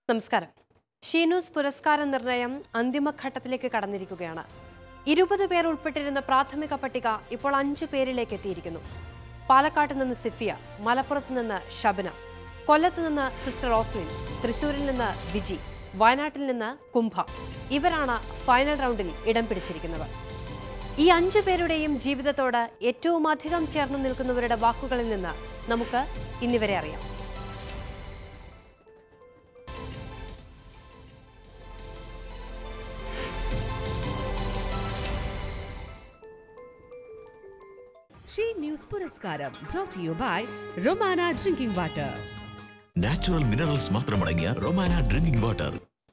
നമസ്കാരം ഷീനൂസ് പുരസ്കാര നിർണയം അന്തിമഘട്ടത്തിലേക്ക് കടന്നിരിക്കുകയാണ് ഇരുപത് പേർ ഉൾപ്പെട്ടിരുന്ന പ്രാഥമിക പട്ടിക ഇപ്പോൾ അഞ്ചു പേരിലേക്ക് എത്തിയിരിക്കുന്നു പാലക്കാട്ട് നിന്ന് സിഫിയ മലപ്പുറത്ത് നിന്ന് ഷബന കൊല്ലത്ത് നിന്ന് സിസ്റ്റർ ഓസ്ലിൻ തൃശൂരിൽ നിന്ന് വിജി വയനാട്ടിൽ നിന്ന് കുംഭ ഇവരാണ് ഫൈനൽ റൗണ്ടിൽ ഇടം പിടിച്ചിരിക്കുന്നവർ ഈ അഞ്ചു പേരുടെയും ജീവിതത്തോട് ഏറ്റവും അധികം ചേർന്ന് നിൽക്കുന്നവരുടെ വാക്കുകളിൽ നിന്ന് നമുക്ക് ഇന്നിവരെ അറിയാം ഷീ ന്യൂസ് പുരസ്കാരം brought to you by Romana drinking water natural minerals മാത്രമടങ്ങിയ റൊമാന ഡ്രിങ്കിംഗ് വാട്ടർ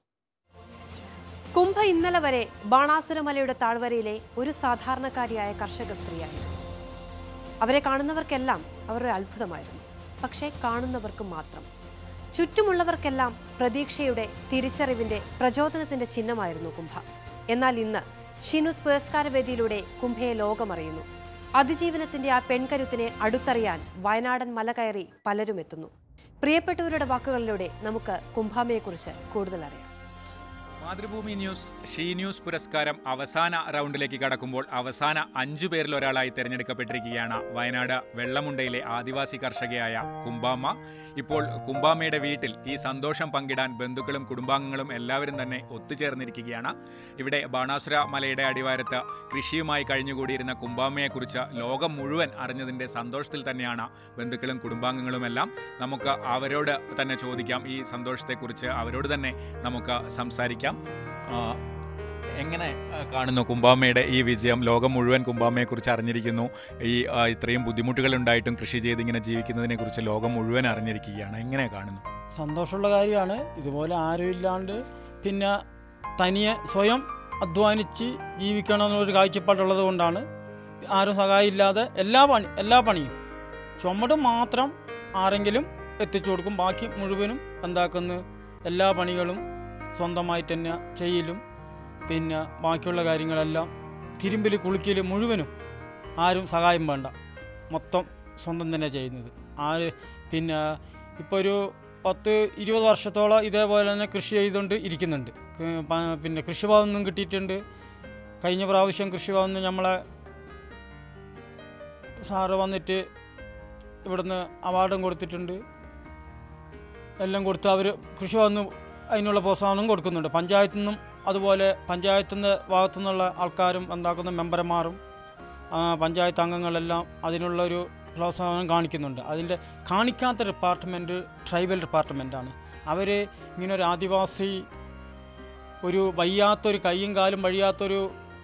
കുംഭ ഇന്നലെ വരെ ബാണാസുരമലയുടെ താഴ്വരയിലെ ഒരു സാധാരണക്കാരിയായ കർഷക സ്ത്രീയായിരുന്നു അവരെ കാണുന്നവർക്കെല്ലാം അവർ ഒരു അത്ഭുതമായിരുന്നു പക്ഷേ കാണുന്നവർക്ക് മാത്രം ചുറ്റുമുള്ളവർക്കെല്ലാം പ്രതീക്ഷയുടെ തിരിച്ചറിവിന്റെ പ്രചോദനത്തിന്റെ ചിഹ്നമായിരുന്നു കുംഭ എന്നാൽ ഇന്ന് ഷിനുസ് പുരസ്കാര വേദിയിലൂടെ കുംഭയെ ലോകമറിയുന്നു അതിജീവനത്തിന്റെ ആ പെൺകരുത്തിനെ അടുത്തറിയാൻ വയനാടൻ മല കയറി പലരും എത്തുന്നു പ്രിയപ്പെട്ടവരുടെ വാക്കുകളിലൂടെ നമുക്ക് കുംഭാമയെക്കുറിച്ച് കൂടുതൽ അറിയാം മാതൃഭൂമി ന്യൂസ് ഷീ ന്യൂസ് പുരസ്കാരം അവസാന റൗണ്ടിലേക്ക് കടക്കുമ്പോൾ അവസാന അഞ്ചു പേരിൽ ഒരാളായി തിരഞ്ഞെടുക്കപ്പെട്ടിരിക്കുകയാണ് വയനാട് വെള്ളമുണ്ടയിലെ ആദിവാസി കർഷകയായ കുംബാമ്മ ഇപ്പോൾ കുംബാമ്മയുടെ വീട്ടിൽ ഈ സന്തോഷം പങ്കിടാൻ ബന്ധുക്കളും കുടുംബാംഗങ്ങളും എല്ലാവരും തന്നെ ഒത്തുചേർന്നിരിക്കുകയാണ് ഇവിടെ ബാണാസുര മലയുടെ അടിവാരത്ത് കൃഷിയുമായി കഴിഞ്ഞുകൂടിയിരുന്ന കുംബാമ്മയെക്കുറിച്ച് ലോകം മുഴുവൻ അറിഞ്ഞതിൻ്റെ സന്തോഷത്തിൽ തന്നെയാണ് ബന്ധുക്കളും കുടുംബാംഗങ്ങളുമെല്ലാം നമുക്ക് അവരോട് തന്നെ ചോദിക്കാം ഈ സന്തോഷത്തെക്കുറിച്ച് അവരോട് തന്നെ നമുക്ക് സംസാരിക്കാം ആ, എങ്ങനെ ആ, കാണുന്നു കുംബാമ്മയുടെ ഈ വിജയം ലോകം മുഴുവൻ കുംബാമ്മയെക്കുറിച്ച് അറിഞ്ഞിരിക്കുന്നു ഈ ആ, ഇത്രയും ബുദ്ധിമുട്ടുകൾ ഉണ്ടായിട്ടും കൃഷി ചെയ്ത് ഇങ്ങനെ ജീവിക്കുന്നതിനെ കുറിച്ച് ലോകം മുഴുവൻ അറിഞ്ഞിരിക്കുകയാണ് എങ്ങനെ കാണുന്നു സന്തോഷമുള്ള കാര്യമാണ് ഇതുപോലെ ആരും ഇല്ലാണ്ട് പിന്നെ തനിയെ സ്വയം അധ്വാനിച്ച് ജീവിക്കണം എന്നുള്ളൊരു കാഴ്ചപ്പാടുള്ളത് കൊണ്ടാണ് ആരും സഹായമില്ലാതെ എല്ലാ പണി എല്ലാ പണിയും ചുമട് മാത്രം ആരെങ്കിലും എത്തിച്ചു കൊടുക്കും ബാക്കി മുഴുവനും എന്താക്കുന്നു എല്ലാ പണികളും സ്വന്തമായിട്ട് തന്നെ ചെയ്യലും പിന്നെ ബാക്കിയുള്ള കാര്യങ്ങളെല്ലാം തിരുമ്പിൽ കുളിക്കൽ മുഴുവനും ആരും സഹായം വേണ്ട മൊത്തം സ്വന്തം തന്നെ ചെയ്യുന്നത് ആര് പിന്നെ ഇപ്പോൾ ഒരു പത്ത് ഇരുപത് വർഷത്തോളം ഇതേപോലെ തന്നെ കൃഷി ചെയ്തുകൊണ്ട് ഇരിക്കുന്നുണ്ട് ക- പ- പിന്നെ കൃഷിഭവൻ നിന്നും കിട്ടിയിട്ടുണ്ട് കഴിഞ്ഞ പ്രാവശ്യം കൃഷിഭവൻ നിന്ന് നമ്മളെ സാറ് വന്നിട്ട് ഇവിടുന്ന് അവാർഡും കൊടുത്തിട്ടുണ്ട് എല്ലാം കൊടുത്ത് അവർ കൃഷിഭവൻ നിന്ന് അതിനുള്ള പ്രോത്സാഹനം കൊടുക്കുന്നുണ്ട് പഞ്ചായത്തു നിന്നും അതുപോലെ പഞ്ചായത്തിൻ്റെ ഭാഗത്തു നിന്നുള്ള ആൾക്കാരും എന്താക്കുന്ന മെമ്പർമാരും ആ, പഞ്ചായത്ത് അംഗങ്ങളെല്ലാം അതിനുള്ളൊരു പ്രോത്സാഹനം കാണിക്കുന്നുണ്ട് അതിൻ്റെ കാണിക്കാത്ത ഡിപ്പാർട്ട്മെൻറ്റ് ട്രൈബൽ ഡിപ്പാർട്ട്മെൻറ്റാണ് അവർ ഇങ്ങനെ ഒരു ആദിവാസി ഒരു വയ്യാത്തൊരു കൈയും കാലും വഴിയാത്തൊരു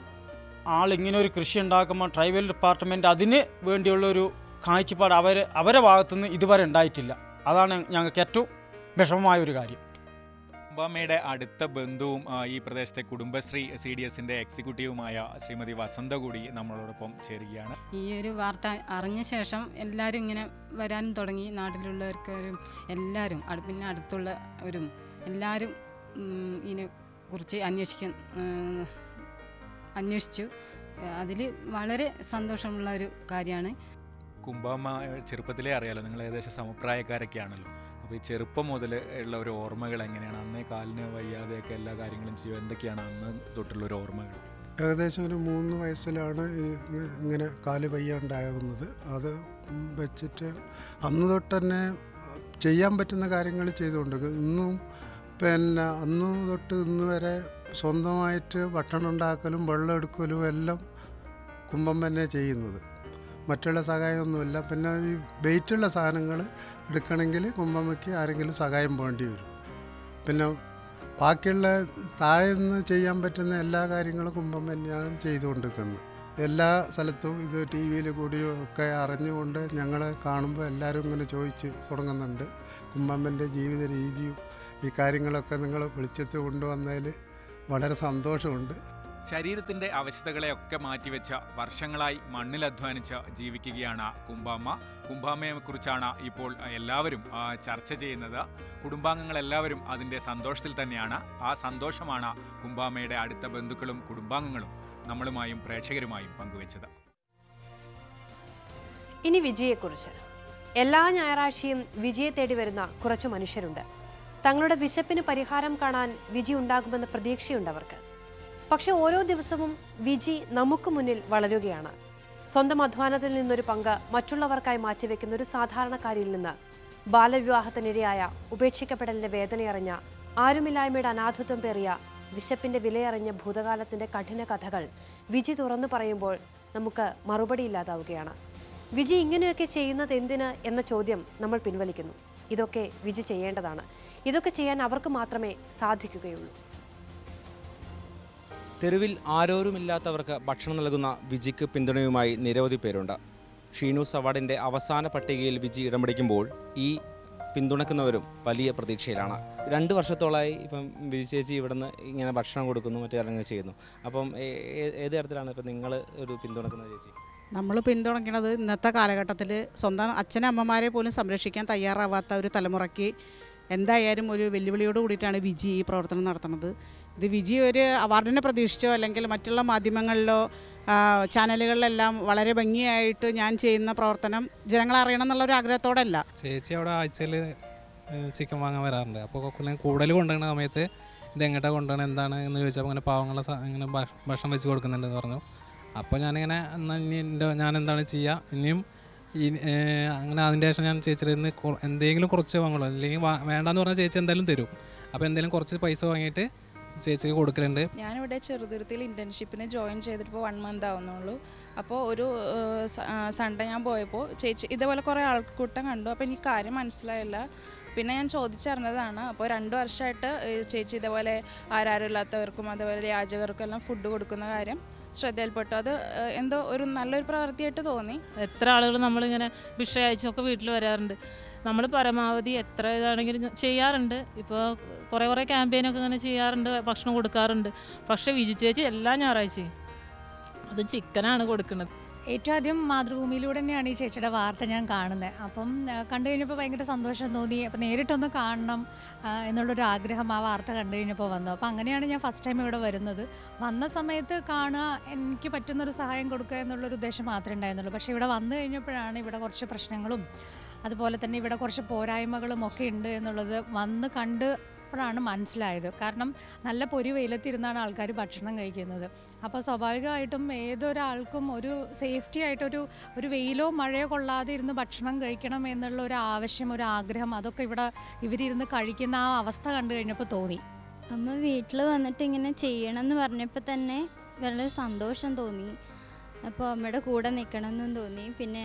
ആൾ ഇങ്ങനെ ഒരു കൃഷി ഉണ്ടാക്കുമ്പോൾ ട്രൈബൽ ഡിപ്പാർട്ട്മെൻറ്റ് അതിന് വേണ്ടിയുള്ളൊരു കാഴ്ചപ്പാട് അവർ അവരെ ഭാഗത്തുനിന്ന് ഇതുവരെ ഉണ്ടായിട്ടില്ല അതാണ് ഞങ്ങൾക്ക് ഏറ്റവും വിഷമമായ ഒരു കാര്യം കുംബാമ്മയുടെ അടുത്ത ബന്ധുവും ആ, ഈ പ്രദേശത്തെ കുടുംബശ്രീ സി ഡി എസിൻ്റെ എക്സിക്യൂട്ടീവുമായ ശ്രീമതി വസന്ത കൂടി നമ്മളോടൊപ്പം ചേരുകയാണ് ഈ ഒരു വാർത്ത അറിഞ്ഞ ശേഷം എല്ലാവരും ഇങ്ങനെ വരാനും തുടങ്ങി നാട്ടിലുള്ളവർക്കും എല്ലാവരും അടു- പിന്നെ അടുത്തുള്ളവരും എല്ലാവരും ഉം, ഇതിനെ കുറിച്ച് അന്വേഷിക്കാൻ ഉം, അന്വേഷിച്ചു അതിൽ വളരെ സന്തോഷമുള്ള ഒരു കാര്യമാണ് കുംബാമ്മ ചെറുപ്പത്തിലേ അറിയാലോ നിങ്ങൾ ഏകദേശം സമപ്രായക്കാരൊക്കെയാണല്ലോ അപ്പോൾ ഈ ചെറുപ്പം മുതൽ ഉള്ള ഒരു ഓർമ്മകൾ എങ്ങനെയാണ് അന്നേ കാലിന് വയ്യാതെയൊക്കെ എല്ലാ കാര്യങ്ങളും ചെയ്യുക എന്തൊക്കെയാണ് അന്ന് തൊട്ടുള്ള ഒരു ഓർമ്മകൾ ഏകദേശം ഒരു മൂന്ന് വയസ്സിലാണ് ഈ ഇങ്ങനെ കാല് വയ്യാണ്ടാകുന്നത് അത് വെച്ചിട്ട് അന്ന് തൊട്ട് തന്നെ ചെയ്യാൻ പറ്റുന്ന കാര്യങ്ങൾ ചെയ്തുകൊണ്ട് ഇന്നും പിന്നെ അന്ന് തൊട്ട് ഇന്ന് വരെ സ്വന്തമായിട്ട് ഭക്ഷണം ഉണ്ടാക്കലും വെള്ളം എടുക്കലും എല്ലാം കുമ്പം തന്നെ ചെയ്യുന്നത് മറ്റുള്ള സഹായമൊന്നുമില്ല പിന്നെ ഈ വെയിറ്റുള്ള സാധനങ്ങൾ എടുക്കണമെങ്കിൽ കുമ്പമ്മയ്ക്ക് ആരെങ്കിലും സഹായം വേണ്ടി വരും പിന്നെ ബാക്കിയുള്ള താഴെ നിന്ന് ചെയ്യാൻ പറ്റുന്ന എല്ലാ കാര്യങ്ങളും കുമ്പം തന്നെയാണ് ചെയ്തുകൊണ്ടിരിക്കുന്നത് എല്ലാ സ്ഥലത്തും ഇത് ടി വിയിൽ കൂടിയും ഒക്കെ അറിഞ്ഞുകൊണ്ട് ഞങ്ങളെ കാണുമ്പോൾ എല്ലാവരും ഇങ്ങനെ ചോദിച്ച് തുടങ്ങുന്നുണ്ട് കുമ്പമ്മൻ്റെ ജീവിത രീതിയും ഈ കാര്യങ്ങളൊക്കെ നിങ്ങൾ വെളിച്ചത്ത് കൊണ്ടുവന്നതിൽ വളരെ സന്തോഷമുണ്ട് ശരീരത്തിൻ്റെ അവശതകളെയൊക്കെ മാറ്റിവെച്ച വർഷങ്ങളായി മണ്ണിൽ അധ്വാനിച്ച് ജീവിക്കുകയാണ് കുംബാമ്മ കുംബാമ്മയെക്കുറിച്ചാണ് ഇപ്പോൾ എല്ലാവരും ആ, ചർച്ച ചെയ്യുന്നത് കുടുംബാംഗങ്ങൾ എല്ലാവരും അതിൻ്റെ സന്തോഷത്തിൽ തന്നെയാണ് ആ സന്തോഷമാണ് കുംബാമ്മയുടെ അടുത്ത ബന്ധുക്കളും കുടുംബാംഗങ്ങളും നമ്മളുമായും പ്രേക്ഷകരുമായും പങ്കുവച്ചത് ഇനി വിജയെക്കുറിച്ച് എല്ലാ ഞായറാഴ്ചയും വിജയെ തേടി വരുന്ന കുറച്ച് മനുഷ്യരുണ്ട് തങ്ങളുടെ വിശപ്പിന് പരിഹാരം കാണാൻ വിജി ഉണ്ടാകുമെന്ന പ്രതീക്ഷയുണ്ടവർക്ക് പക്ഷെ ഓരോ ദിവസവും വിജി നമുക്ക് മുന്നിൽ വളരുകയാണ് സ്വന്തം അധ്വാനത്തിൽ നിന്നൊരു പങ്ക് മറ്റുള്ളവർക്കായി മാറ്റിവെക്കുന്ന ഒരു സാധാരണക്കാരിയിൽ നിന്ന് ബാലവിവാഹത്തിനിരയായ ഉപേക്ഷിക്കപ്പെടലിന്റെ വേദനയറിഞ്ഞ ആരുമില്ലായ്മയുടെ അനാഥത്വം പേറിയ വിശപ്പിന്റെ വിലയറിഞ്ഞ ഭൂതകാലത്തിന്റെ കഠിന കഥകൾ വിജി തുറന്നു പറയുമ്പോൾ നമുക്ക് മറുപടിയില്ലാതാവുകയാണ് വിജി ഇങ്ങനെയൊക്കെ ചെയ്യുന്നത് എന്തിന് എന്ന ചോദ്യം നമ്മൾ പിൻവലിക്കുന്നു ഇതൊക്കെ വിജി ചെയ്യേണ്ടതാണ് ഇതൊക്കെ ചെയ്യാൻ അവർക്ക് മാത്രമേ സാധിക്കുകയുള്ളൂ തെരുവിൽ ആരോരുമില്ലാത്തവർക്ക് ഭക്ഷണം നൽകുന്ന വിജിക്ക് പിന്തുണയുമായി നിരവധി പേരുണ്ട് ഷീനൂസ് അവാർഡിൻ്റെ അവസാന പട്ടികയിൽ വിജി ഇടം പിടിക്കുമ്പോൾ ഈ പിന്തുണക്കുന്നവരും വലിയ പ്രതീക്ഷയിലാണ് രണ്ട് വർഷത്തോളമായി ഇപ്പം വിജി ചേച്ചി ഇവിടുന്ന് ഇങ്ങനെ ഭക്ഷണം കൊടുക്കുന്നു മറ്റു കാര്യങ്ങൾ ചെയ്യുന്നു അപ്പം ഏ- ഏ- ഏത് തരത്തിലാണ് ഇപ്പം നിങ്ങൾ ഒരു പിന്തുണക്കുന്നത് ചേച്ചി നമ്മൾ പിന്തുണയ്ക്കുന്നത് ഇന്നത്തെ കാലഘട്ടത്തിൽ സ്വന്തം അച്ഛനമ്മമാരെ പോലും സംരക്ഷിക്കാൻ തയ്യാറാവാത്ത ഒരു തലമുറയ്ക്ക് എന്തായാലും ഒരു വെല്ലുവിളിയോട് കൂടിയിട്ടാണ് വിജി ഈ പ്രവർത്തനം നടത്തുന്നത് ഇത് വിജി ഒരു അവാർഡിനെ പ്രതീക്ഷിച്ചോ അല്ലെങ്കിൽ മറ്റുള്ള മാധ്യമങ്ങളിലോ ആ, ചാനലുകളിലെല്ലാം വളരെ ഭംഗിയായിട്ട് ഞാൻ ചെയ്യുന്ന പ്രവർത്തനം ജനങ്ങൾ അറിയണം എന്നുള്ള ഒരു ആഗ്രഹത്തോടല്ല ചേച്ചി അവിടെ ആഴ്ചയിൽ ചിക്കൻ വാങ്ങാൻ വരാറുണ്ട് അപ്പോൾ കൂടുതൽ കൊണ്ടുവരുന്ന സമയത്ത് ഇത് എങ്ങോട്ടാണ് കൊണ്ടുപോകണം എന്താണ് എന്ന് ചോദിച്ചപ്പോൾ അങ്ങനെ പാവങ്ങളെ സ- ഇങ്ങനെ ഭ- ഭക്ഷണം വെച്ച് കൊടുക്കുന്നുണ്ടെന്ന് പറഞ്ഞു അപ്പോൾ ഞാനിങ്ങനെ എന്നാൽ ഇനി എൻ്റെ ഞാൻ എന്താണ് ചെയ്യുക ഇനിയും ഈ ഏഹ്, അങ്ങനെ അതിൻ്റെ ശേഷം ഞാൻ ചേച്ചിയുടെ നിന്ന് കൊ- എന്തെങ്കിലും കുറച്ച് വാങ്ങുള്ളൂ അല്ലെങ്കിൽ വാ- വേണ്ടാന്ന് പറഞ്ഞാൽ ചേച്ചി എന്തായാലും തരും അപ്പോൾ എന്തെങ്കിലും കുറച്ച് പൈസ വാങ്ങിയിട്ട് ചേച്ചിക്ക് കൊടുക്കലുണ്ട് ഞാനിവിടെ ചെറുതുരുത്തിയിൽ ഇൻറ്റേൺഷിപ്പിന് ജോയിൻ ചെയ്തിട്ട് ഇപ്പോൾ വൺ മന്ത് ആവുന്നുള്ളൂ അപ്പോൾ ഒരു സൺഡേ ഞാൻ പോയപ്പോൾ ചേച്ചി ഇതേപോലെ കുറേ ആൾക്കൂട്ടം കണ്ടു അപ്പോൾ എനിക്ക് കാര്യം മനസ്സിലായില്ല പിന്നെ ഞാൻ ചോദിച്ചറിഞ്ഞതാണ് അപ്പോൾ രണ്ട് വർഷമായിട്ട് ഈ ചേച്ചി ഇതേപോലെ ആരാരില്ലാത്തവർക്കും അതേപോലെ യാചകർക്കും എല്ലാം ഫുഡ് കൊടുക്കുന്ന കാര്യം ശ്രദ്ധയിൽപ്പെട്ടു അത് ഏഹ്, എന്തോ ഒരു നല്ലൊരു പ്രവൃത്തിയായിട്ട് തോന്നി എത്ര ആളുകൾ നമ്മളിങ്ങനെ ഭിക്ഷ അയച്ചൊക്കെ വീട്ടിൽ വരാറുണ്ട് നമ്മൾ പരമാവധി എത്ര ഇതാണെങ്കിലും ചെയ്യാറുണ്ട് ഇപ്പോൾ കുറേ കുറേ ക്യാമ്പയിനൊക്കെ ഇങ്ങനെ ചെയ്യാറുണ്ട് ഭക്ഷണം കൊടുക്കാറുണ്ട് പക്ഷേ വിജി ചേച്ചി എല്ലാ ഞായറാഴ്ചയും അത് ചിക്കനാണ് കൊടുക്കുന്നത് ഏറ്റവും ആദ്യം മാതൃഭൂമിയിലൂടെ തന്നെയാണ് ഈ ചേച്ചിയുടെ വാർത്ത ഞാൻ കാണുന്നത് അപ്പം ആ, കണ്ടു കഴിഞ്ഞപ്പോൾ ഭയങ്കര സന്തോഷം തോന്നി അപ്പം നേരിട്ടൊന്ന് കാണണം ആ, എന്നുള്ളൊരു ആഗ്രഹം ആ വാർത്ത കണ്ടു കഴിഞ്ഞപ്പോൾ വന്നു അപ്പം അങ്ങനെയാണ് ഞാൻ ഫസ്റ്റ് ടൈം ഇവിടെ വരുന്നത് വന്ന സമയത്ത് കാണുക എനിക്ക് പറ്റുന്നൊരു സഹായം കൊടുക്കുക എന്നുള്ളൊരു ഉദ്ദേശം മാത്രമേ ഉണ്ടായിരുന്നുള്ളൂ പക്ഷേ ഇവിടെ വന്നു കഴിഞ്ഞപ്പോഴാണ് ഇവിടെ കുറച്ച് പ്രശ്നങ്ങളും അതുപോലെ തന്നെ ഇവിടെ കുറച്ച് പോരായ്മകളും ഒക്കെ ഉണ്ട് എന്നുള്ളത് വന്ന് കണ്ട് അപ്പോഴാണ് മനസ്സിലായത് കാരണം നല്ല പൊരി വെയിലത്തിരുന്നാണ് ആൾക്കാർ ഭക്ഷണം കഴിക്കുന്നത് അപ്പോൾ സ്വാഭാവികമായിട്ടും ഏതൊരാൾക്കും ഒരു സേഫ്റ്റി ആയിട്ടൊരു ഒരു വെയിലോ മഴയോ കൊള്ളാതെ ഇരുന്ന് ഭക്ഷണം കഴിക്കണം എന്നുള്ള ഒരു ആവശ്യം ഒരു ആഗ്രഹം അതൊക്കെ ഇവിടെ ഇവരിരുന്ന് കഴിക്കുന്ന ആ അവസ്ഥ കണ്ടു കഴിഞ്ഞപ്പോൾ തോന്നി അമ്മ വീട്ടിൽ വന്നിട്ട് ഇങ്ങനെ ചെയ്യണം എന്ന് പറഞ്ഞപ്പോൾ തന്നെ വളരെ സന്തോഷം തോന്നി അപ്പോൾ അമ്മയുടെ കൂടെ നിൽക്കണമെന്നും തോന്നി പിന്നെ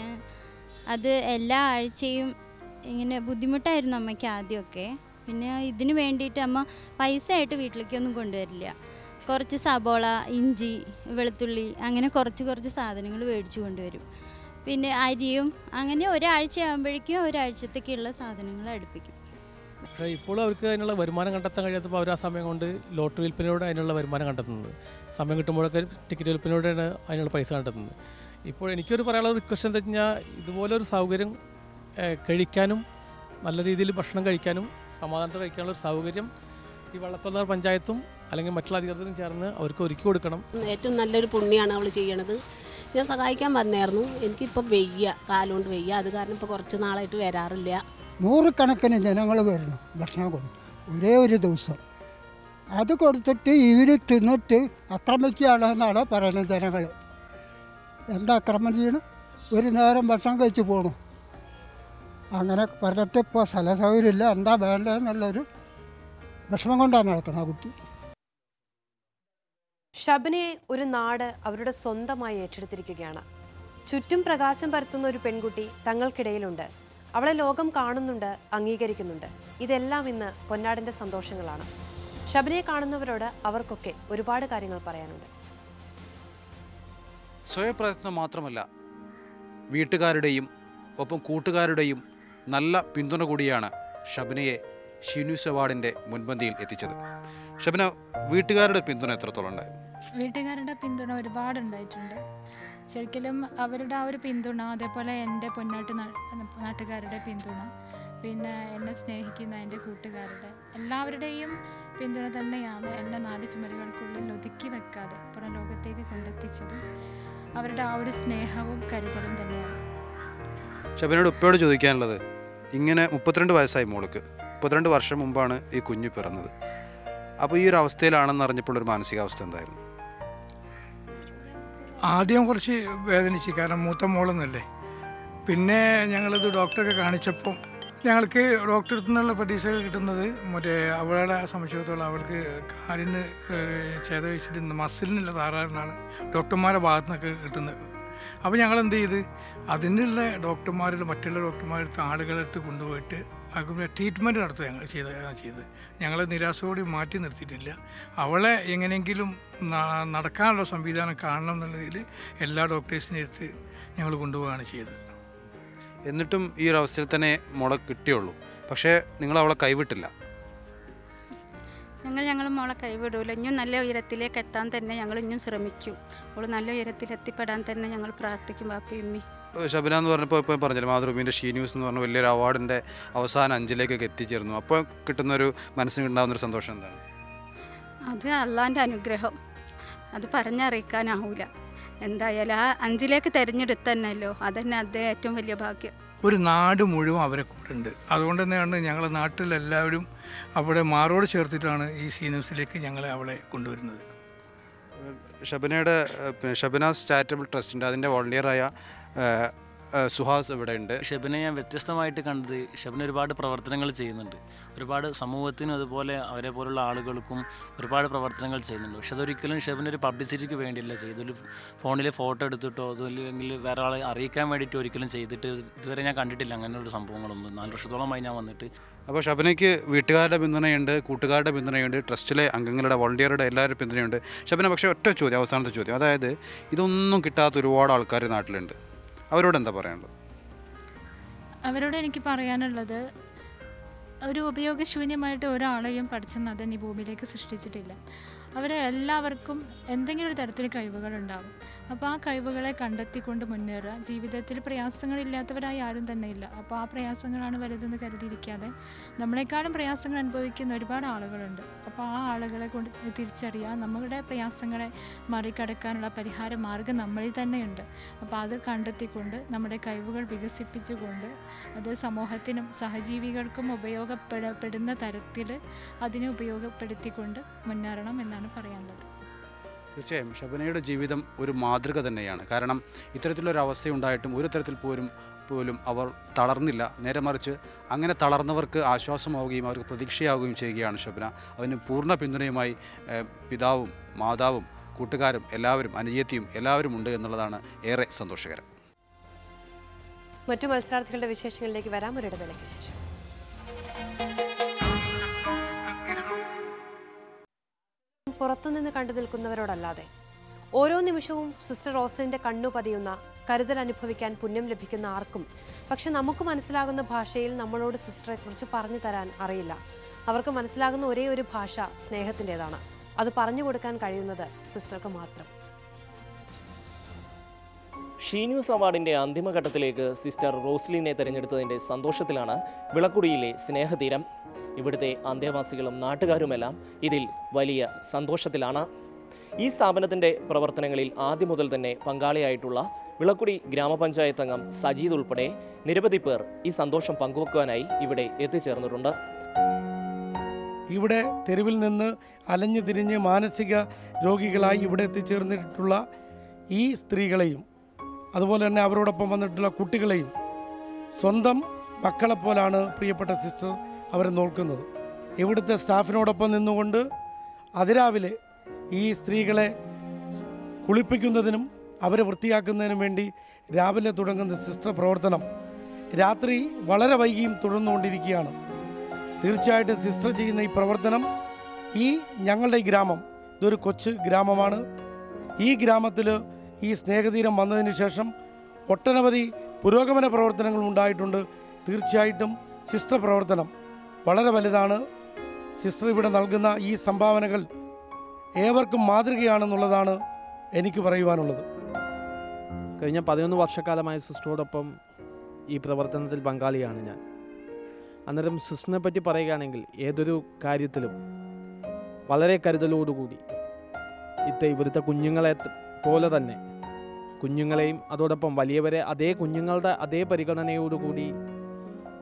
അത് എല്ലാ ആഴ്ചയും ഇങ്ങനെ ബുദ്ധിമുട്ടായിരുന്നു അമ്മയ്ക്ക് ആദ്യമൊക്കെ പിന്നെ ഇതിന് വേണ്ടിയിട്ട് അമ്മ പൈസ ആയിട്ട് വീട്ടിലേക്കൊന്നും കൊണ്ടുവരില്ല കുറച്ച് സബോള ഇഞ്ചി വെളുത്തുള്ളി അങ്ങനെ കുറച്ച് കുറച്ച് സാധനങ്ങൾ മേടിച്ചു കൊണ്ടുവരും പിന്നെ അരിയും അങ്ങനെ ഒരാഴ്ച ആകുമ്പോഴേക്കും ഒരാഴ്ചത്തേക്കുള്ള സാധനങ്ങൾ അടുപ്പിക്കും പക്ഷേ ഇപ്പോഴും അവർക്ക് അതിനുള്ള വരുമാനം കണ്ടെത്താൻ കഴിയാത്തപ്പോൾ അവർ ആ സമയം കൊണ്ട് ലോട്ടറി വിൽപ്പനയോടെ അതിനുള്ള വരുമാനം കണ്ടെത്തുന്നത് സമയം കിട്ടുമ്പോഴൊക്കെ ടിക്കറ്റ് വിൽപ്പനയോടെയാണ് അതിനുള്ള പൈസ കണ്ടെത്തുന്നത് ഇപ്പോൾ എനിക്കൊരു പറയാനുള്ള റിക്വസ്റ്റ് എന്താ വെച്ച് കഴിഞ്ഞാൽ ഇതുപോലൊരു സൗകര്യം ഏഹ്, കഴിക്കാനും നല്ല രീതിയിൽ ഭക്ഷണം കഴിക്കാനും സമാധാനത്തിൽ കഴിക്കാനുള്ള ഒരു സൗകര്യം ഈ വള്ളത്തോളർ പഞ്ചായത്തും അല്ലെങ്കിൽ മറ്റുള്ള അധികൃതരും ചേർന്ന് അവർക്ക് ഒരുക്കി കൊടുക്കണം ഏറ്റവും നല്ലൊരു പുണ്യമാണ് അവൾ ചെയ്യണത് ഞാൻ സഹായിക്കാൻ വന്നായിരുന്നു എനിക്കിപ്പോൾ വെയ്യ കാലുകൊണ്ട് വെയ്യ അത് കാരണം ഇപ്പോൾ കുറച്ച് നാളായിട്ട് വരാറില്ല നൂറുകണക്കിന് ജനങ്ങൾ വരുന്നു ഭക്ഷണം കൊടുക്കും ഒരേ ഒരു ദിവസം അത് കൊടുത്തിട്ട് ഇവർ തിന്നിട്ട് ആക്രമിക്കുകയാണ് എന്നാണ് പറയുന്നത് ജനങ്ങൾ എന്താ ആക്രമണം ചെയ്യണം ഒരു നേരം ഭക്ഷണം കഴിച്ച് പോകണം അങ്ങനെ പറഞ്ഞിട്ട് ഇപ്പോൾ സ്ഥല സൗകര്യമില്ല എന്താ വേണ്ടതെന്നുള്ളൊരു വിഷമം കൊണ്ടാണ് നടക്കുന്നത് ആ കുട്ടി ഷബനയെ ഒരു നാട് അവരുടെ സ്വന്തമായി ഏറ്റെടുത്തിരിക്കുകയാണ് ചുറ്റും പ്രകാശം പരത്തുന്ന ഒരു പെൺകുട്ടി തങ്ങൾക്കിടയിലുണ്ട് അവളെ ലോകം കാണുന്നുണ്ട് അംഗീകരിക്കുന്നുണ്ട് ഇതെല്ലാം ഇന്ന് പൊന്നാടിന്റെ സന്തോഷങ്ങളാണ് ഷബനയെ കാണുന്നവരോട് അവർക്കൊക്കെ ഒരുപാട് കാര്യങ്ങൾ പറയാനുണ്ട് സ്വയപ്രയത്നം മാത്രമല്ല വീട്ടുകാരുടെയും ഒപ്പം കൂട്ടുകാരുടെയും നല്ല പിന്തുണ കൂടിയാണ് ഷബനയെ ഷിനൂസ് അവാർഡിൻ്റെ മുൻപന്തിയിൽ എത്തിച്ചത് ഷബന വീട്ടുകാരുടെ പിന്തുണ എത്രത്തോളം ഉണ്ടായി വീട്ടുകാരുടെ പിന്തുണ ഒരുപാട് ഉണ്ടായിട്ടുണ്ട് ശരിക്കും അവരുടെ ആ ഒരു പിന്തുണ അതേപോലെ എൻ്റെ പൊന്നാട്ട് നാ- നാട്ടുകാരുടെ പിന്തുണ പിന്നെ എന്നെ സ്നേഹിക്കുന്ന എൻ്റെ കൂട്ടുകാരുടെ എല്ലാവരുടെയും പിന്തുണ തന്നെയാണ് എന്നെ നാല് ചുമരുകൾക്കുള്ളിൽ ഒതുക്കി വെക്കാതെ പുറം ലോകത്തേക്ക് കൊണ്ടെത്തിച്ചതും അവരുടെ ആ ഒരു സ്നേഹവും കരുതലും തന്നെയാണ് ഷബനയോട് ഉപ്പയോട് ചോദിക്കാനുള്ളത് ഇങ്ങനെ മുപ്പത്തിരണ്ട് വയസ്സായി മോൾക്ക് മുപ്പത്തിരണ്ട് വർഷം മുമ്പാണ് ഈ കുഞ്ഞ് പിറന്നത് അപ്പോൾ ഈ ഒരു അവസ്ഥയിലാണെന്ന് അറിഞ്ഞപ്പോൾ ഒരു മാനസികാവസ്ഥ എന്തായിരുന്നു ആദ്യം കുറച്ച് വേദനിച്ചു കാരണം മൂത്ത മോളെന്നല്ലേ പിന്നെ ഞങ്ങളിത് ഡോക്ടറെ കാണിച്ചപ്പോൾ ഞങ്ങൾക്ക് ഡോക്ടറെ അടുത്ത് നിന്നുള്ള പ്രതീക്ഷകൾ കിട്ടുന്നത് മറ്റേ അവളുടെ സംശയത്തോളം അവൾക്ക് കാലിന് ചേത വെച്ചിട്ട് മസിലിനുള്ള താറാറിനാണ് ഡോക്ടർമാരുടെ ഭാഗത്തു നിന്നൊക്കെ കിട്ടുന്നത് അപ്പോൾ ഞങ്ങൾ എന്ത് ചെയ്ത് അതിനുള്ള ഡോക്ടർമാരുടെ മറ്റുള്ള ഡോക്ടർമാരുടെ ആളുകളടുത്ത് കൊണ്ടുപോയിട്ട് അവർക്ക് ട്രീറ്റ്മെൻറ്റ് നടത്തുക ഞങ്ങൾ ചെയ്ത ചെയ്ത് ഞങ്ങൾ നിരാശയോടെ മാറ്റി നിർത്തിയിട്ടില്ല അവളെ എങ്ങനെയെങ്കിലും ന- നടക്കാനുള്ള സംവിധാനം കാണണം എന്നുള്ളതിൽ എല്ലാ ഡോക്ടേഴ്സിൻ്റെ അടുത്ത് ഞങ്ങൾ കൊണ്ടുപോവുകയാണ് ചെയ്തത് എന്നിട്ടും ഈ ഒരു അവസ്ഥയിൽ തന്നെ മോളെ കിട്ടിയുള്ളൂ പക്ഷേ നിങ്ങൾ അവളെ കൈവിട്ടില്ല ഞങ്ങൾ ഞങ്ങൾ മോളെ കൈവിടൂല ഇനിയും നല്ല ഉയരത്തിലേക്ക് എത്താൻ തന്നെ ഞങ്ങൾ ഇനിയും ശ്രമിക്കും അവൾ നല്ല ഉയരത്തിൽ എത്തിപ്പെടാൻ തന്നെ ഞങ്ങൾ പ്രാർത്ഥിക്കും ബാപ്പി ഉമ്മി ശബന എന്ന് പറഞ്ഞപ്പോൾ ഇപ്പോൾ പറഞ്ഞില്ല മാതൃഭൂമിൻ്റെ ഷീ ന്യൂസ് എന്ന് പറഞ്ഞ വലിയൊരു അവാർഡിൻ്റെ അവസാന അഞ്ചിലേക്കൊക്കെ എത്തിച്ചേർന്നു അപ്പോൾ കിട്ടുന്നൊരു മനസ്സിന് ഉണ്ടാകുന്നൊരു സന്തോഷം എന്താണ് അത് അള്ളാൻ്റെ അനുഗ്രഹം അത് പറഞ്ഞറിയിക്കാനാവൂല എന്തായാലും ആ അഞ്ചിലേക്ക് തിരഞ്ഞെടുത്ത് തന്നെയല്ലോ അതന്നെ അദ്ദേഹം ഏറ്റവും വലിയ ഭാഗ്യം ഒരു നാട് മുഴുവൻ അവരെ കൂടെ ഉണ്ട് അതുകൊണ്ട് തന്നെയാണ് ഞങ്ങളെ നാട്ടിലെല്ലാവരും അവിടെ മാറോട് ചേർത്തിട്ടാണ് ഈ സീനൂസിലേക്ക് ഞങ്ങളെ അവളെ കൊണ്ടുവരുന്നത് ഷബനയുടെ ഏഹ്, പിന്നെ ഷബനാസ് ചാരിറ്റബിൾ ട്രസ്റ്റിൻ്റെ അതിൻ്റെ വോളണ്ടിയറായ ഏഹ്, ഏഹ്, സുഹാസ് ഇവിടെ ഉണ്ട് ഷെബിനെ ഞാൻ വ്യത്യസ്തമായിട്ട് കണ്ടത് ഷെബിന് ഒരുപാട് പ്രവർത്തനങ്ങൾ ചെയ്യുന്നുണ്ട് ഒരുപാട് സമൂഹത്തിനും അതുപോലെ അവരെ പോലുള്ള ആളുകൾക്കും ഒരുപാട് പ്രവർത്തനങ്ങൾ ചെയ്യുന്നുണ്ട് പക്ഷെ അതൊരിക്കലും ഷെബിന് ഒരു പബ്ലിസിറ്റിക്ക് വേണ്ടിയല്ല ചെയ്തൊരു ഫോണിൽ ഫോട്ടോ എടുത്തിട്ടോ അതല്ലെങ്കിൽ വേറെ ആളെ അറിയിക്കാൻ വേണ്ടിയിട്ട് ഒരിക്കലും ചെയ്തിട്ട് ഇതുവരെ ഞാൻ കണ്ടിട്ടില്ല അങ്ങനെയുള്ള സംഭവങ്ങളൊന്നും നാല് വർഷത്തോളമായി ഞാൻ വന്നിട്ട് അപ്പോൾ ഷബനയ്ക്ക് വീട്ടുകാരുടെ പിന്തുണയുണ്ട് കൂട്ടുകാരുടെ പിന്തുണയുണ്ട് ട്രസ്റ്റിലെ അംഗങ്ങളുടെ വോളണ്ടിയറുടെ എല്ലാവരുടെ പിന്തുണയുണ്ട് ഷബന പക്ഷേ ഒറ്റ ചോദ്യം അവസാനത്തെ ചോദ്യം അതായത് ഇതൊന്നും കിട്ടാത്ത ഒരുപാട് ആൾക്കാർ നാട്ടിലുണ്ട് അവരോട് എന്താ പറയാനുള്ളത് അവരോട് എനിക്ക് പറയാനുള്ളത് ഒരു ഉപയോഗശൂന്യമായിട്ട് ഒരാളെയും പഠിച്ചെന്നതൻ ഈ ഭൂമിയിലേക്ക് സൃഷ്ടിച്ചിട്ടില്ല അവരെ എല്ലാവർക്കും എന്തെങ്കിലും ഒരു തരത്തിൽ കഴിവുകളുണ്ടാവും അപ്പോൾ ആ കഴിവുകളെ കണ്ടെത്തിക്കൊണ്ട് മുന്നേറുക ജീവിതത്തിൽ പ്രയാസങ്ങളില്ലാത്തവരായി ആരും തന്നെ ഇല്ല അപ്പോൾ ആ പ്രയാസങ്ങളാണ് വലുതെന്ന് കരുതിയിരിക്കാതെ നമ്മളെക്കാളും പ്രയാസങ്ങൾ അനുഭവിക്കുന്ന ഒരുപാട് ആളുകളുണ്ട് അപ്പോൾ ആ ആളുകളെ കൊണ്ട് തിരിച്ചറിയുക നമ്മുടെ പ്രയാസങ്ങളെ മറികടക്കാനുള്ള പരിഹാര മാർഗം നമ്മളിൽ തന്നെയുണ്ട് അപ്പോൾ അത് കണ്ടെത്തിക്കൊണ്ട് നമ്മുടെ കഴിവുകൾ വികസിപ്പിച്ചുകൊണ്ട് അത് സമൂഹത്തിനും സഹജീവികൾക്കും ഉപയോഗപ്പെടപ്പെടുന്ന തരത്തിൽ അതിനെ ഉപയോഗപ്പെടുത്തിക്കൊണ്ട് മുന്നേറണം എന്നാണ് പറയാനുള്ളത് തീർച്ചയായും ഷബനയുടെ ജീവിതം ഒരു മാതൃക തന്നെയാണ് കാരണം ഇത്തരത്തിലൊരു അവസ്ഥയുണ്ടായിട്ടും ഒരു തരത്തിൽ പോലും പോലും അവർ തളർന്നില്ല നേരെ മറിച്ച് അങ്ങനെ തളർന്നവർക്ക് ആശ്വാസമാവുകയും അവർക്ക് പ്രതീക്ഷയാവുകയും ചെയ്യുകയാണ് ഷബന അവന് പൂർണ്ണ പിന്തുണയുമായി ഏഹ്, പിതാവും മാതാവും കൂട്ടുകാരും എല്ലാവരും അനുജത്തിയും എല്ലാവരും ഉണ്ട് എന്നുള്ളതാണ് ഏറെ സന്തോഷകരം മറ്റു മത്സരാർത്ഥികളുടെ വിശേഷങ്ങളിലേക്ക് വരാം ഒരിടവേളയ്ക്ക് ശേഷം പുറത്തുനിന്ന് കണ്ടു നിൽക്കുന്നവരോടല്ലാതെ ഓരോ നിമിഷവും സിസ്റ്റർ റോസലിന്റെ കണ്ണു പതിയുന്ന കരുതൽ അനുഭവിക്കാൻ പുണ്യം ലഭിക്കുന്ന ആർക്കും പക്ഷെ നമുക്ക് മനസ്സിലാകുന്ന ഭാഷയിൽ നമ്മളോട് സിസ്റ്ററെ കുറിച്ച് പറഞ്ഞു തരാൻ അറിയില്ല അവർക്ക് മനസ്സിലാകുന്ന ഒരേ ഒരു ഭാഷ സ്നേഹത്തിൻ്റെതാണ് അത് പറഞ്ഞു കൊടുക്കാൻ കഴിയുന്നത് സിസ്റ്റർക്ക് മാത്രം ഷീ ന്യൂസ് അവാർഡിന്റെ അന്തിമഘട്ടത്തിലേക്ക് സിസ്റ്റർ റോസ്ലിനെ തെരഞ്ഞെടുത്തതിന്റെ സന്തോഷത്തിലാണ് വിളക്കുടിയിലെ സ്നേഹതീരം ഇവിടുത്തെ അന്തേവാസികളും നാട്ടുകാരുമെല്ലാം ഇതിൽ വലിയ സന്തോഷത്തിലാണ് ഈ സ്ഥാപനത്തിന്റെ പ്രവർത്തനങ്ങളിൽ ആദ്യം മുതൽ തന്നെ പങ്കാളിയായിട്ടുള്ള വിളക്കുടി ഗ്രാമപഞ്ചായത്ത് അംഗം സജീദ് ഉൾപ്പെടെ നിരവധി പേർ ഈ സന്തോഷം പങ്കുവെക്കുവാനായി ഇവിടെ എത്തിച്ചേർന്നിട്ടുണ്ട് ഇവിടെ തെരുവിൽ നിന്ന് അലഞ്ഞു തിരിഞ്ഞ് മാനസിക രോഗികളായി ഇവിടെ എത്തിച്ചേർന്നിട്ടുള്ള ഈ സ്ത്രീകളെയും അതുപോലെ തന്നെ അവരോടൊപ്പം വന്നിട്ടുള്ള കുട്ടികളെയും സ്വന്തം മക്കളെപ്പോലാണ് പ്രിയപ്പെട്ട സിസ്റ്റർ അവരെ നോക്കുന്നത് ഇവിടുത്തെ സ്റ്റാഫിനോടൊപ്പം നിന്നുകൊണ്ട് അതിരാവിലെ ഈ സ്ത്രീകളെ കുളിപ്പിക്കുന്നതിനും അവരെ വൃത്തിയാക്കുന്നതിനും വേണ്ടി രാവിലെ തുടങ്ങുന്ന സിസ്റ്റർ പ്രവർത്തനം രാത്രി വളരെ വൈകിയും തുടർന്നുകൊണ്ടിരിക്കുകയാണ് തീർച്ചയായിട്ടും സിസ്റ്റർ ചെയ്യുന്ന ഈ പ്രവർത്തനം ഈ ഞങ്ങളുടെ ഈ ഗ്രാമം ഇതൊരു കൊച്ചു ഗ്രാമമാണ് ഈ ഗ്രാമത്തിൽ ഈ സ്നേഹതീരം വന്നതിന് ശേഷം ഒട്ടനവധി പുരോഗമന പ്രവർത്തനങ്ങൾ ഉണ്ടായിട്ടുണ്ട് തീർച്ചയായിട്ടും സിസ്റ്റർ പ്രവർത്തനം വളരെ വലുതാണ് സിസ്റ്റർ ഇവിടെ നൽകുന്ന ഈ സംഭാവനകൾ ഏവർക്കും മാതൃകയാണെന്നുള്ളതാണ് എനിക്ക് പറയുവാനുള്ളത് കഴിഞ്ഞ പതിനൊന്ന് വർഷക്കാലമായി സിസ്റ്ററോടൊപ്പം ഈ പ്രവർത്തനത്തിൽ പങ്കാളിയാണ് ഞാൻ അന്നേരം സിസ്റ്ററിനെ പറ്റി പറയുകയാണെങ്കിൽ ഏതൊരു കാര്യത്തിലും വളരെ കരുതലോടുകൂടി ഇത്ത ഇവിടുത്തെ കുഞ്ഞുങ്ങളെ ത- പോലെ തന്നെ കുഞ്ഞുങ്ങളെയും അതോടൊപ്പം വലിയവരെ അതേ കുഞ്ഞുങ്ങളുടെ അതേ പരിഗണനയോടുകൂടി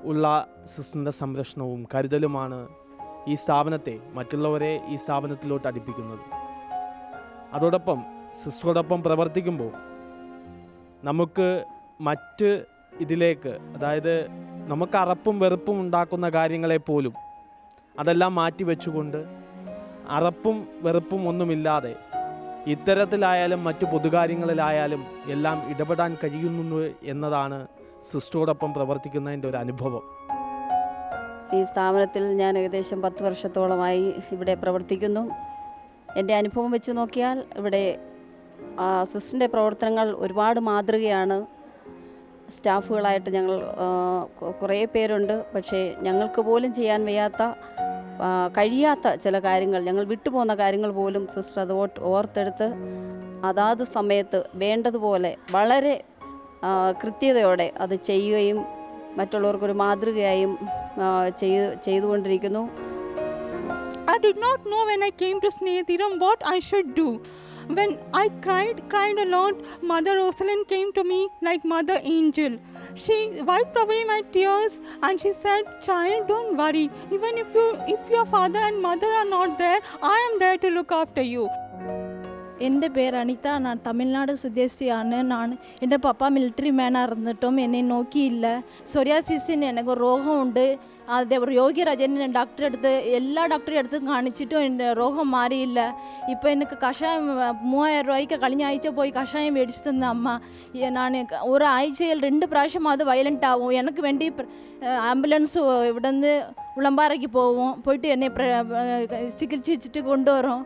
ഉള്ള സിസ്റ്ററിൻ്റെ സംരക്ഷണവും കരുതലുമാണ് ഈ സ്ഥാപനത്തെ മറ്റുള്ളവരെ ഈ സ്ഥാപനത്തിലോട്ട് അടുപ്പിക്കുന്നത് അതോടൊപ്പം സിസ്റ്ററോടൊപ്പം പ്രവർത്തിക്കുമ്പോൾ നമുക്ക് മറ്റ് ഇതിലേക്ക് അതായത് നമുക്ക് അറപ്പും വെറുപ്പും ഉണ്ടാക്കുന്ന കാര്യങ്ങളെ പോലും അതെല്ലാം മാറ്റി വെച്ചുകൊണ്ട് അറപ്പും വെറുപ്പും ഒന്നുമില്ലാതെ ഇത്തരത്തിലായാലും മറ്റു പൊതുകാര്യങ്ങളിലായാലും എല്ലാം ഇടപെടാൻ കഴിയുന്നു എന്നതാണ് സിസ്റ്ററോടൊപ്പം പ്രവർത്തിക്കുന്നതിൻ്റെ ഒരു അനുഭവം ഈ സ്ഥാപനത്തിൽ ഞാൻ ഏകദേശം പത്ത് വർഷത്തോളമായി ഇവിടെ പ്രവർത്തിക്കുന്നു എൻ്റെ അനുഭവം വെച്ച് നോക്കിയാൽ ഇവിടെ സിസ്റ്ററിൻ്റെ പ്രവർത്തനങ്ങൾ ഒരുപാട് മാതൃകയാണ് സ്റ്റാഫുകളായിട്ട് ഞങ്ങൾ ആ, കൊ- കുറേ പേരുണ്ട് പക്ഷേ ഞങ്ങൾക്ക് പോലും ചെയ്യാൻ വയ്യാത്ത ആ, കഴിയാത്ത ചില കാര്യങ്ങൾ ഞങ്ങൾ വിട്ടുപോകുന്ന കാര്യങ്ങൾ പോലും സിസ്റ്റർ അത് ഓട്ട് ഓർത്തെടുത്ത് അതാത് സമയത്ത് വേണ്ടതുപോലെ വളരെ ആ, കൃത്യതയോടെ അത് ചെയ്യുകയും മറ്റുള്ളവർക്കൊരു മാതൃകയായും ആ, ചെയ്ത് ചെയ്തുകൊണ്ടിരിക്കുന്നു I did not know when I came to Snehatiram what I should do. When I cried, cried a lot, Mother Rosalind came to me like Mother Angel. She wiped away my tears and she said, "Child, don't worry. Even if you, if your father and mother are not there, I am there to look after you." എൻ്റെ പേര് അനിത ഞാൻ തമിഴ്നാട് സ്വദേശിയാണ് ഞാൻ എൻ്റെ പപ്പ military മാനാக இருந்துட்டும் என்னை നോക്കിയില്ല സൊറിയാസിസിന് എനിക്ക് ഒരു രോഗമുണ്ട് അതേ രോഗിരാജൻ ഡോക്ടറെ അടുത്ത് എല്ലാ ഡോക്ടറെ അടുത്ത് കാണിച്ചിട്ടും എൻ്റെ രോഗം മാറിയില്ല ഇപ്പോൾ എനിക്ക് കഷായം മൂവായിരം രൂപയ്ക്ക് കഴിഞ്ഞ ആഴ്ച പോയി കഷായം മേടിച്ച് തന്ന അമ്മ ഈ ഞാൻ ഒരു ആഴ്ചയിൽ രണ്ട് പ്രാവശ്യം അത് വയലൻ്റ് ആവും എനിക്ക് വേണ്ടി ആംബുലൻസ് ഇവിടെ നിന്ന് ഉളമ്പാറയ്ക്ക് പോവും പോയിട്ട് എന്നെ പ്ര- ചികിത്സിച്ചിട്ട് കൊണ്ടുവരും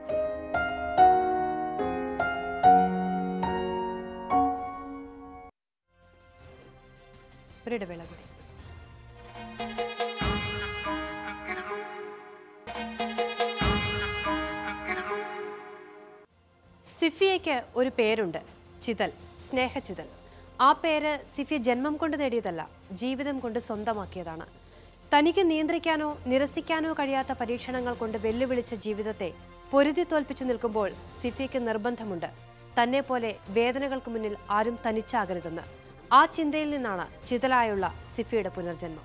ഒരിടവേള കൂടി സിഫിയയ്ക്ക് ഒരു പേരുണ്ട് ചിതൽ സ്നേഹചിതൽ ആ പേര് സിഫി ജന്മം കൊണ്ട് നേടിയതല്ല ജീവിതം കൊണ്ട് സ്വന്തമാക്കിയതാണ് തനിക്ക് നിയന്ത്രിക്കാനോ നിരസിക്കാനോ കഴിയാത്ത പരീക്ഷണങ്ങൾ കൊണ്ട് വെല്ലുവിളിച്ച ജീവിതത്തെ പൊരുതി തോൽപ്പിച്ചു നിൽക്കുമ്പോൾ സിഫിയയ്ക്ക് നിർബന്ധമുണ്ട് തന്നെ പോലെ വേദനകൾക്ക് മുന്നിൽ ആരും തനിച്ചാകരുതെന്ന് ആ ചിന്തയിൽ നിന്നാണ് ചിതലായുള്ള സിഫിയുടെ പുനർജന്മം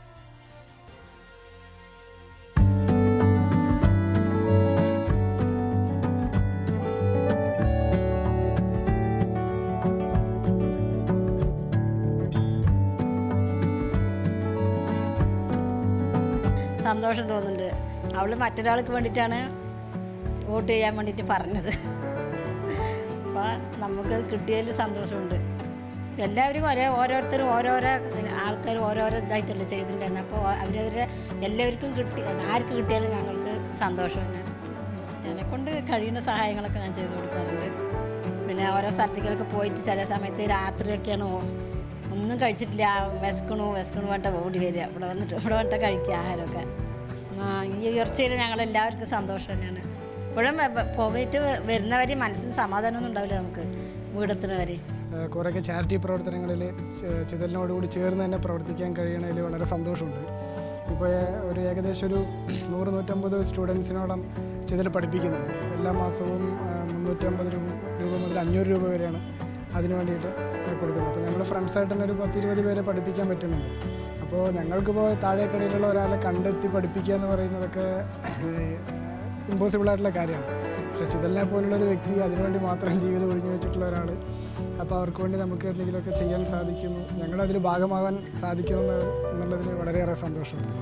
സന്തോഷം തോന്നുന്നുണ്ട് അവൾ മറ്റൊരാൾക്ക് വേണ്ടിയിട്ടാണ് വോട്ട് ചെയ്യാൻ വേണ്ടിയിട്ട് പറഞ്ഞത് അപ്പോൾ നമുക്കത് കിട്ടിയതിൽ സന്തോഷമുണ്ട് എല്ലാവരും ഒരേ ഓരോരുത്തരും ഓരോരോ ആൾക്കാർ ഓരോരോ ഇതായിട്ടല്ലേ ചെയ്തിട്ടുണ്ടായിരുന്നു അപ്പോൾ അവരവരെ എല്ലാവർക്കും കിട്ടി ആർക്ക് കിട്ടിയാലും ഞങ്ങൾക്ക് സന്തോഷം തന്നെയാണ് എന്നെക്കൊണ്ട് കഴിയുന്ന സഹായങ്ങളൊക്കെ ഞാൻ ചെയ്തു കൊടുക്കാറുണ്ട് പിന്നെ ഓരോ സ്ഥലത്തേക്കൊക്കെ പോയിട്ട് ചില സമയത്ത് രാത്രിയൊക്കെയാണ് ഓ- ഒന്നും കഴിച്ചിട്ടില്ല വിശക്കണു വിശക്കണു പറഞ്ഞിട്ട് ഓടി വരിക ഇവിടെ വന്നിട്ട് ഇവിടെ വന്നിട്ട് കഴിക്കുക ആഹാരമൊക്കെ ആ, ഈ ഉയർച്ചയിൽ ഞങ്ങളെല്ലാവർക്കും സന്തോഷം തന്നെയാണ് ഇപ്പോഴും വ- വ- പോയിട്ട് വരുന്നവരെ മനസ്സിന് സമാധാനമൊന്നും ഉണ്ടാവില്ല നമുക്ക് വീടെത്തുന്നവരെ ഏഹ് കുറേയൊക്കെ ചാരിറ്റി പ്രവർത്തനങ്ങളിൽ ചിതലിനോടുകൂടി ചേർന്ന് തന്നെ പ്രവർത്തിക്കാൻ കഴിയണതിൽ വളരെ സന്തോഷമുണ്ട് ഇപ്പോൾ ഒരു ഏകദേശം ഒരു നൂറ് നൂറ്റമ്പത് സ്റ്റുഡൻസിനോളം ചിതൽ പഠിപ്പിക്കുന്നുണ്ട് എല്ലാ മാസവും ഏഹ് മുന്നൂറ്റമ്പത് രൂപ രൂപ മുതൽ അഞ്ഞൂറ് രൂപ വരെയാണ് അതിന് വേണ്ടിയിട്ട് കൊടുക്കുന്നത് അപ്പോൾ ഞങ്ങൾ ഫ്രണ്ട്സായിട്ട് തന്നെ ഒരു പത്തിരുപത് പേരെ പഠിപ്പിക്കാൻ പറ്റുന്നുണ്ട് അപ്പോൾ ഞങ്ങൾക്കിപ്പോൾ താഴേക്കടയിലുള്ള ഒരാളെ കണ്ടെത്തി പഠിപ്പിക്കുക എന്ന് പറയുന്നതൊക്കെ ഇമ്പോസിബിൾ ആയിട്ടുള്ള കാര്യമാണ് പക്ഷേ ചിതലിനെ പോലുള്ള ഒരു വ്യക്തി അതിനുവേണ്ടി മാത്രം ജീവിതം ഒഴിഞ്ഞു വെച്ചിട്ടുള്ള ഒരാൾ അപ്പോൾ അവർക്ക് വേണ്ടി നമുക്ക് എന്തെങ്കിലുമൊക്കെ ചെയ്യാൻ സാധിക്കുന്നു ഞങ്ങളതിൽ ഭാഗമാകാൻ സാധിക്കുന്നു എന്നുള്ളതിൽ വളരെയേറെ സന്തോഷമുണ്ട്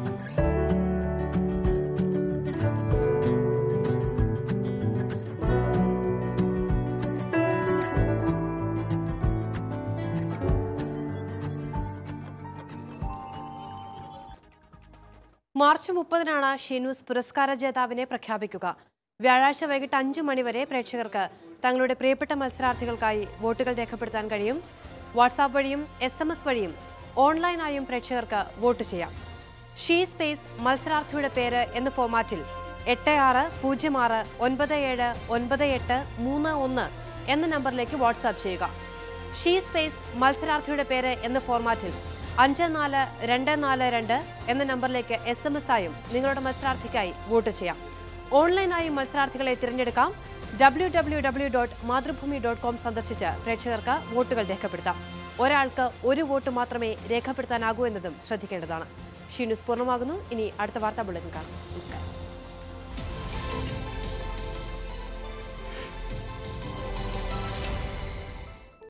മാർച്ച് മുപ്പതിനാണ് ഷീനൂസ് പുരസ്കാര ജേതാവിനെ പ്രഖ്യാപിക്കുക വ്യാഴാഴ്ച വൈകിട്ട് അഞ്ചു മണിവരെ പ്രേക്ഷകർക്ക് തങ്ങളുടെ പ്രിയപ്പെട്ട മത്സരാർത്ഥികൾക്കായി വോട്ടുകൾ രേഖപ്പെടുത്താൻ കഴിയും വാട്സാപ്പ് വഴിയും എസ് എം എസ് വഴിയും ഓൺലൈനായും പ്രേക്ഷകർക്ക് വോട്ട് ചെയ്യാം ഷീ സ്പേസ് മത്സരാർത്ഥിയുടെ പേര് എന്ന ഫോമാറ്റിൽ എട്ട് ആറ് പൂജ്യം ആറ് ഒൻപത് ഏഴ് ഒൻപത് എട്ട് മൂന്ന് ഒന്ന് എന്ന നമ്പറിലേക്ക് വാട്സാപ്പ് ചെയ്യുക ഷീ സ്പേസ് മത്സരാർത്ഥിയുടെ പേര് എന്ന ഫോർമാറ്റിൽ അഞ്ച് നാല് രണ്ട് നാല് രണ്ട് എന്ന നമ്പറിലേക്ക് എസ് എം എസ് ആയും നിങ്ങളുടെ മത്സരാർത്ഥിക്കായി വോട്ട് ചെയ്യാം ഓൺലൈനായും മത്സരാർത്ഥികളെ തിരഞ്ഞെടുക്കാം W W W dot Mathrubhumi dot com സന്ദർശിച്ച് പ്രേക്ഷകർക്ക് വോട്ടുകൾ രേഖപ്പെടുത്താം ഒരാൾക്ക് ഒരു വോട്ട് മാത്രമേ രേഖപ്പെടുത്താനാകൂ എന്നതും ശ്രദ്ധിക്കേണ്ടതാണ് ഷീ ന്യൂസ് പൂർണ്ണമാകുന്നു ഇനി അടുത്ത വാർത്താ ബുള്ളറ്റിൻ കാണാം നമസ്കാരം